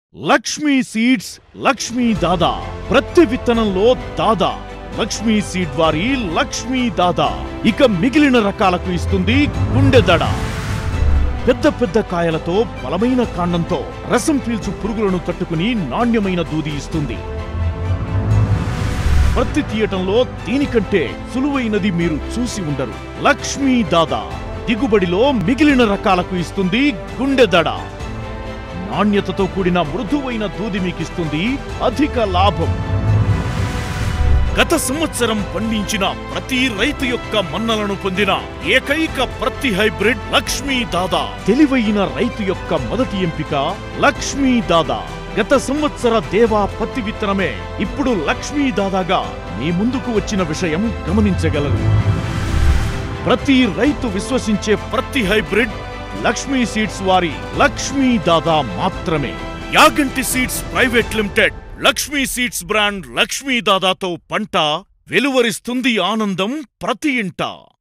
Lakshmi seeds Lakshmi దాదా ప్రతి విత్తనంలో దాదా Lakshmi seed వారి లక్ష్మీ దాదా ఇక మిగిలిన రకాలకు ఇస్తుంది గుండె దడ పెద్ద పెద్ద కాయలతో బలమైన కాండంతో రసం పీల్చు పురుగులను తట్టుకుని నాణ్యమైన దూది ఇస్తుంది ప్రతి తీయటంలో దీనికంటే సులువైనది మీరు చూసి ఉండరు లక్ష్మీ దాదా దిగుబడిలో మిగిలిన రకాలకు ఇస్తుంది గుండె దడ నాణ్యతతో కూడిన మృదువైన దూది మీకిస్తుంది అధిక లాభం గత సంవత్సరం పండించిన ప్రతి రైతు యొక్క మన్నలను పొందిన ఏకైక ప్రతి హైబ్రిడ్ లక్ష్మీ దాదా తెలివైన రైతు యొక్క మొదటి ఎంపిక లక్ష్మీ దాదా గత సంవత్సర దేవా పత్తి విత్తనమే ఇప్పుడు లక్ష్మీ దాదాగా మీ ముందుకు వచ్చిన విషయం గమనించగలరు ప్రతి రైతు విశ్వసించే ప్రతి హైబ్రిడ్ లక్ష్మీ సీడ్స్ వారి లక్ష్మీ దాదా మాత్రమే Yaganti seeds private limited Lakshmi seeds brand Lakshmi దాదాతో పంట వెలువరిస్తుంది ఆనందం ప్రతి ఇంట